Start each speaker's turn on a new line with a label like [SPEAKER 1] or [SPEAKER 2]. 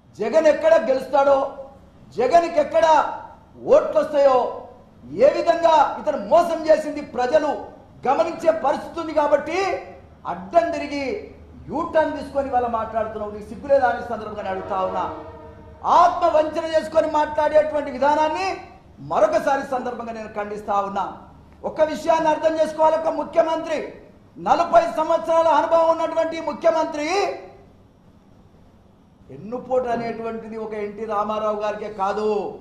[SPEAKER 1] జగన్ ఎక్కడ గెలుస్తాడో జగన్కి ఎక్కడ ఓట్లు వస్తాయో ఏ విధంగా ఇతను మోసం చేసింది ప్రజలు గమనించే పరిస్థితి ఉంది కాబట్టి అడ్డం తిరిగి యూటర్న్ తీసుకొని వాళ్ళ మాట్లాడుతున్నావు నీకు సిగ్గులేదా అనే సందర్భంగా అడుగుతా ఉన్నా ఆత్మ వంచన చేసుకొని మాట్లాడేటువంటి విధానాన్ని మరొకసారి సందర్భంగా నేను ఖండిస్తా ఉన్నా ఒక విషయాన్ని అర్థం చేసుకోవాలి ఒక ముఖ్యమంత్రి నలభై సంవత్సరాల అనుభవం ఉన్నటువంటి ముఖ్యమంత్రి ఎన్నుపోటు అనేటువంటిది ఒక ఎన్టీ రామారావు గారికే కాదు